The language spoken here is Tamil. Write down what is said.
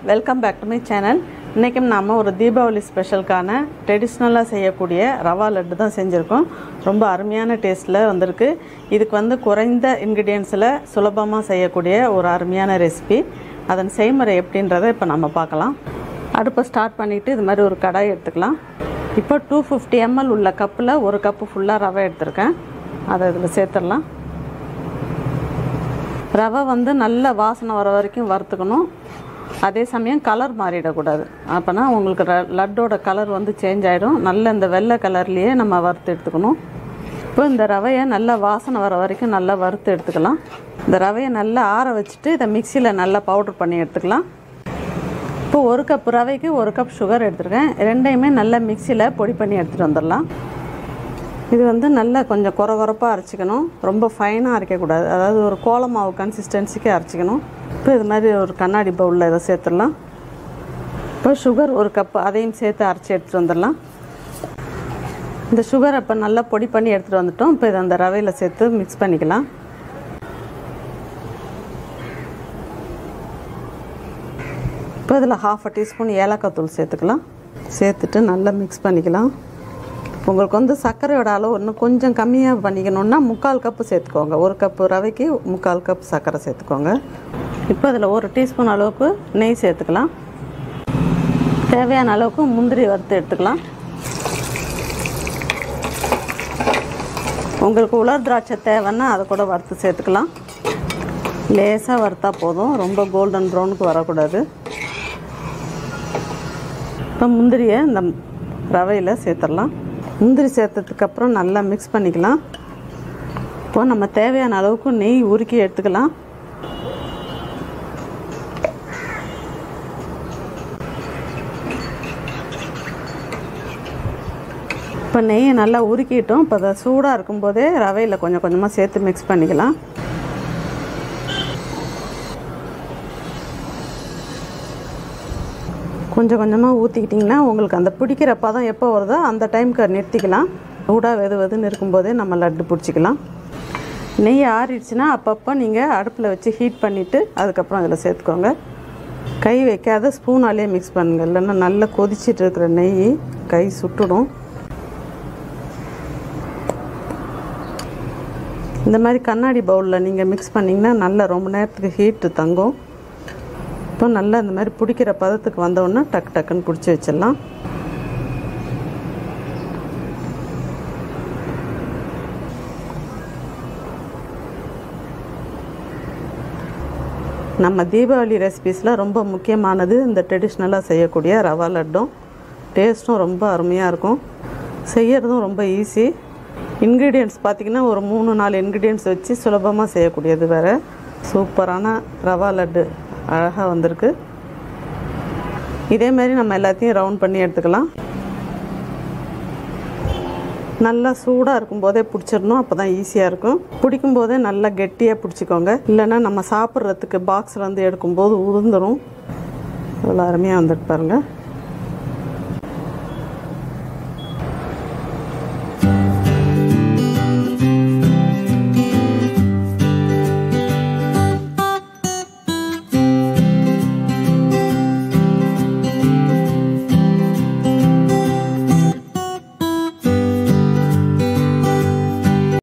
welcome back to my channel இன்றைக்கும் நாம் ஒரு தீபாவளி ஸ்பெஷலுக்கான ட்ரெடிஷ்னலாக செய்யக்கூடிய ரவா லட்டு தான் செஞ்சுருக்கோம் ரொம்ப அருமையான டேஸ்ட்டில் வந்திருக்கு இதுக்கு வந்து குறைந்த இன்க்ரீடியன்ஸில் சுலபமாக செய்யக்கூடிய ஒரு அருமையான ரெசிபி அதன் செய்முறை எப்படின்றத இப்போ நம்ம பார்க்கலாம் அடுப்பை ஸ்டார்ட் பண்ணிவிட்டு இது மாதிரி ஒரு கடாய் எடுத்துக்கலாம் இப்போ டூ ஃபிஃப்டி எம்எல் உள்ள கப்பில் ஒரு கப்பு ஃபுல்லாக ரவை எடுத்திருக்கேன் அதை இதில் சேர்த்துடலாம் ரவை வந்து நல்ல வாசனை வர வரைக்கும் வறுத்துக்கணும் அதே சமயம் கலர் மாறிடக்கூடாது அப்போனா உங்களுக்கு ர- லட்டோட கலர் வந்து சேஞ்ச் ஆகிடும் நல்ல இந்த வெள்ளை கலர்லேயே நம்ம வறுத்து எடுத்துக்கணும் இப்போ இந்த ரவையை நல்லா வாசனை வர வரைக்கும் நல்லா வறுத்து எடுத்துக்கலாம் இந்த ரவையை நல்லா ஆற வச்சுட்டு இதை மிக்சியில் நல்லா பவுடர் பண்ணி எடுத்துக்கலாம் இப்போ ஒரு கப் ரவைக்கு ஒரு கப் சுகர் எடுத்துருக்கேன் ரெண்டையுமே நல்லா மிக்சியில் பொடி பண்ணி எடுத்துகிட்டு வந்துடலாம் இது வந்து நல்லா கொஞ்சம் குறை குறைப்பாக அரைச்சிக்கணும் ரொம்ப ஃபைனாக அரைக்கக்கூடாது அதாவது ஒரு கோல மாவு கன்சிஸ்டன்சிக்கு அரைச்சிக்கணும் இப்போ இது மாதிரி ஒரு கண்ணாடி பவுலில் இதை சேர்த்துடலாம் இப்போ சுகர் ஒரு கப் அதையும் சேர்த்து அரைச்சி எடுத்துகிட்டு வந்துடலாம் இந்த சுகர் இப்போ நல்லா பொடி பண்ணி எடுத்துகிட்டு வந்துட்டோம் இப்போ இதை அந்த ரவையில் சேர்த்து மிக்ஸ் பண்ணிக்கலாம் இப்போ இதில் ஹாஃப் அ டீஸ்பூன் ஏலக்காய் தூள் சேர்த்துக்கலாம் சேர்த்துட்டு நல்லா மிக்ஸ் பண்ணிக்கலாம் உங்களுக்கு வந்து சர்க்கரையோட அளவு இன்னும் கொஞ்சம் கம்மியாக பண்ணிக்கணுன்னா முக்கால் கப்பு சேர்த்துக்கோங்க ஒரு கப்பு ரவைக்கு முக்கால் கப் சர்க்கரை சேர்த்துக்கோங்க இப்போ இதில் ஒரு டீஸ்பூன் அளவுக்கு நெய் சேர்த்துக்கலாம் தேவையான அளவுக்கு முந்திரி வறுத்து எடுத்துக்கலாம் உங்களுக்கு உலர் திராட்சை தேவைன்னா அதை கூட வறுத்து சேர்த்துக்கலாம் லேசாக வறுத்தா போதும் ரொம்ப கோல்டன் ப்ரௌனுக்கு வரக்கூடாது இப்போ முந்திரியை இந்த ரவையில் சேர்த்துடலாம் முந்திரி சேர்த்ததுக்கப்புறம் நல்லா மிக்ஸ் பண்ணிக்கலாம் இப்போ நம்ம தேவையான அளவுக்கு நெய் உருக்கி எடுத்துக்கலாம் இப்போ நெய்யை நல்லா உருக்கிட்டோம் இப்போ அதை சூடாக இருக்கும்போதே ரவையில் கொஞ்சம் கொஞ்சமாக சேர்த்து மிக்ஸ் பண்ணிக்கலாம் கொஞ்சம் கொஞ்சமாக ஊற்றிக்கிட்டிங்கன்னா உங்களுக்கு அந்த பிடிக்கிற பதம் எப்போ வருதோ அந்த டைமுக்கு நிறுத்திக்கலாம் சூடாக வெது வெதுன்னு இருக்கும்போதே நம்ம லட்டு பிடிச்சிக்கலாம் நெய் ஆறிடுச்சுன்னா அப்பப்போ நீங்கள் அடுப்பில் வச்சு ஹீட் பண்ணிவிட்டு அதுக்கப்புறம் அதில் சேர்த்துக்கோங்க கை வைக்காத ஸ்பூனாலே மிக்ஸ் பண்ணுங்க இல்லைன்னா நல்லா கொதிச்சிட்டு இருக்கிற நெய் கை சுட்டுடும் இந்த மாதிரி கண்ணாடி பவுலில் நீங்கள் மிக்ஸ் பண்ணிங்கன்னா நல்லா ரொம்ப நேரத்துக்கு ஹீட்டு தங்கும் இப்போ நல்லா இந்த மாதிரி பிடிக்கிற பதத்துக்கு வந்தோடனே டக்கு டக்குன்னு பிடிச்சி வச்சிடலாம் நம்ம தீபாவளி ரெசிபீஸில் ரொம்ப முக்கியமானது இந்த ட்ரெடிஷ்னலாக செய்யக்கூடிய ரவா லட்டும் டேஸ்ட்டும் ரொம்ப அருமையாக இருக்கும் செய்யறதும் ரொம்ப ஈஸி இன்க்ரீடியன்ட்ஸ் பார்த்திங்கன்னா ஒரு மூணு நாலு இன்க்ரீடியன்ட்ஸ் வச்சு சுலபமாக செய்யக்கூடியது வேறு சூப்பரான ரவா லட்டு அழகாக வந்திருக்கு இதே மாதிரி நம்ம எல்லாத்தையும் ரவுண்ட் பண்ணி எடுத்துக்கலாம் நல்லா சூடாக இருக்கும்போதே பிடிச்சிடணும் அப்போ தான் ஈஸியாக இருக்கும் பிடிக்கும் போதே நல்லா கெட்டியாக பிடிச்சிக்கோங்க இல்லைன்னா நம்ம சாப்பிட்றதுக்கு பாக்ஸில் வந்து எடுக்கும்போது உதிர்ந்துடும் இவ்வளோ அருமையாக வந்துட்டு பாருங்கள்